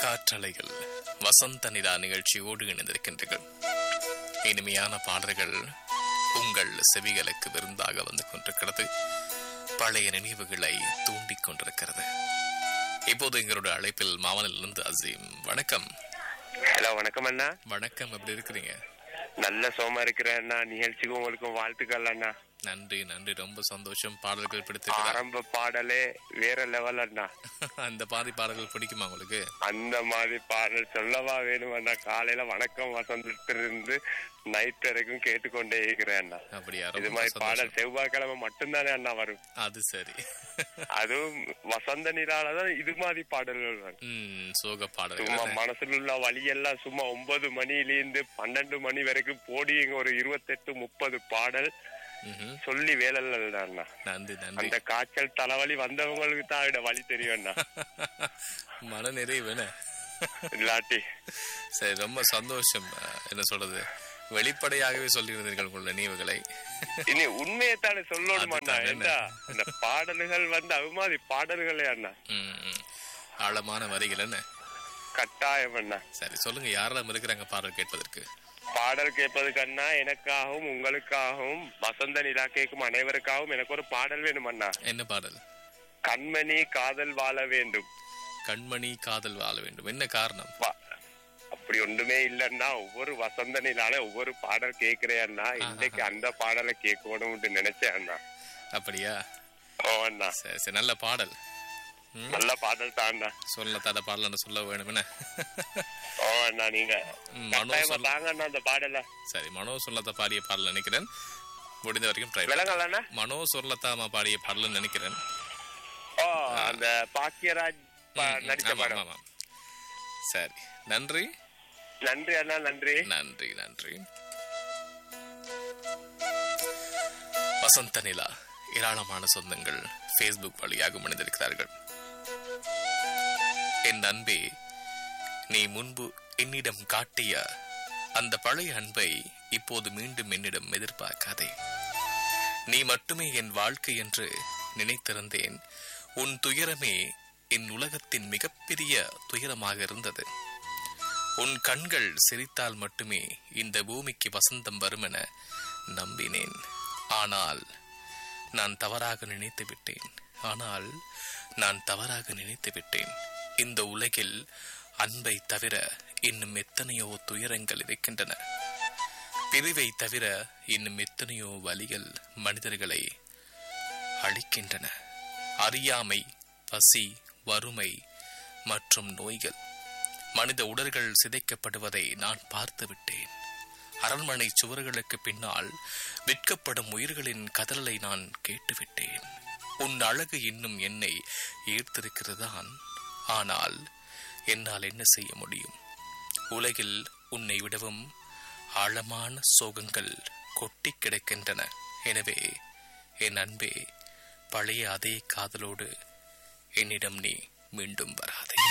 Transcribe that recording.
காற்றலைகள் வசந்த நிலா நிகழ்ச்சியோடு இணைந்திருக்கின்றீர்கள் இனிமையான பாடல்கள் உங்கள் செவிகளுக்கு விருந்தாக வந்து கொண்டிருக்கிறது பழைய நினைவுகளை தூண்டிக் கொண்டிருக்கிறது இப்போது எங்களுடைய அழைப்பில் மாவனிலிருந்து அசீம் வணக்கம் ஹலோ வணக்கம் அண்ணா வணக்கம் எப்படி இருக்கிறீங்க நல்ல சோமா இருக்கிறேன் அண்ணா நிகழ்ச்சிக்கு உங்களுக்கு வாழ்த்துக்கள் அண்ணா நன்றி நன்றி ரொம்ப சந்தோஷம் பாடல்கள் பிடித்திருக்கிறா ஆரம்ப பாடலே வேற லெவல் அண்ணா அந்த பாதி பாடல்கள் பிடிக்குமா உங்களுக்கு அந்த மாதிரி பாடல் சொல்லவா வேணும் அண்ணா காலையில வணக்கம் வசந்தத்திலிருந்து நைட் வரைக்கும் கேட்டுக்கொண்டே இருக்கிறேன் அண்ணா அப்படியா இது ரொம்ப மாதிரி சந்தோஷம் பாடல் செவ்வாய்க்கிழமை மட்டும்தானே அண்ணா வரும் அது சரி அதுவும் வசந்த நிலாலதான் இது மாதிரி பாடல்கள் வரும் ம் சோக சும்மா பாடல்கள் மனசுல உள்ள வழியெல்லாம் சும்மா ஒன்பது மணியிலிருந்து பன்னெண்டு மணி வரைக்கும் போடிங்க ஒரு இருபத்தெட்டு முப்பது பாடல் ம்ஹும். சொல்லி வேலைல அண்ணா நன்றி நன்றி அந்த காய்ச்சல் தலைவலி வந்தவங்களுக்கு தான் அதோட வழி தெரியும்ண்ணா மன நிறைவுன்னு இல்லாட்டி சரி ரொம்ப சந்தோஷம் அஹ், என்ன சொல்றது வெளிப்படையாகவே சொல்லியிருந்தீர்கள் உங்களுடைய நினைவுகளை இனி உண்மையை தானே சொல்லணுமாண்ணா அதுதான் என்ன? ஏண்டா இந்த பாடல்கள் வந்து அது மாதிரி பாடல்களே அண்ணா ம், ம். ஆழமான வரிகள் என்ன கட்டாயம் அண்ணா சரி சொல்லுங்க யாரெல்லாம் இருக்கிறாங்க பாடல் கேட்பதற்கு பாடல் கேட்பதுக்கு அண்ணா எனக்காகவும் உங்களுக்காகவும் வசந்த நிலா கேட்கும் அனைவருக்காகவும் எனக்கு ஒரு பாடல் வேணும் அண்ணா என்ன பாடல் கண்மணி காதல் வாழ வேண்டும் கண்மணி காதல் வாழ வேண்டும் என்ன காரணம் வா- அப்படி ஒன்றுமே இல்லன்னா ஒவ்வொரு வசந்த நிலால ஒவ்வொரு பாடல் கேட்கிறேன் அண்ணா இன்னைக்கு அந்த பாடலை கேட்கணும்னு நினைச்சேன் அண்ணா அப்படியா ஓ அண்ணா சரி சரி நல்ல பாடல் ம், நல்ல பாடல் தான் அண்ணா சொல்லத்தாத பாடல் சொல்ல வேணும் என்ன ஓ அண்ணா நீங்க ம், மனோ கட்டாயமா சொல்ல தாங்க அண்ணா அந்த பாடல சரி மனோ சொல்லத்த பாடிய பாடல் நினைக்கிறேன் முடிந்த வரைக்கும் ட்ரை விலங்கல் அண்ணா மனோ சொல்லத்தாமா பாடிய பாடல் நினைக்கிறேன் ஓ அந்த பாக்கியராஜ் பா- ம், ம், நடிச்ச ஆமா, படம் ஆமா, ஆமா. சரி நன்றி நன்றி அண்ணா நன்றி நன்றி நன்றி வசந்த நிலா ஏராளமான சொந்தங்கள் ஃபேஸ்புக் வழியாக மணிந்திருக்கிறார்கள் என் அன்பே நீ முன்பு என்னிடம் காட்டிய அந்த பழைய அன்பை இப்போது மீண்டும் என்னிடம் எதிர்பார்க்காதே நீ மட்டுமே என் வாழ்க்கை என்று நினைத்திருந்தேன் உன் துயரமே என் உலகத்தின் மிகப்பெரிய துயரமாக இருந்தது உன் கண்கள் சிரித்தால் மட்டுமே இந்த பூமிக்கு வசந்தம் வருமென நம்பினேன் ஆனால் நான் தவறாக நினைத்து விட்டேன் ஆனால் நான் தவறாக நினைத்து விட்டேன் இந்த உலகில் அன்பை தவிர இன்னும் எத்தனையோ துயரங்கள் இருக்கின்றன பிரிவை தவிர இன்னும் எத்தனையோ வலிகள் மனிதர்களை அழிக்கின்றன அறியாமை பசி வறுமை மற்றும் நோய்கள் மனித உடல்கள் சிதைக்கப்படுவதை நான் பார்த்து விட்டேன் அரண்மனை சுவர்களுக்கு பின்னால் விற்கப்படும் உயிர்களின் கதறலை நான் கேட்டுவிட்டேன் உன் அழகு இன்னும் என்னை ஈர்த்திருக்கிறதான் ஆனால் என்னால் என்ன செய்ய முடியும் உலகில் உன்னை விடவும் ஆழமான சோகங்கள் கொட்டி கிடக்கின்றன எனவே என் அன்பே பழைய அதே காதலோடு என்னிடம் நீ மீண்டும் வராதே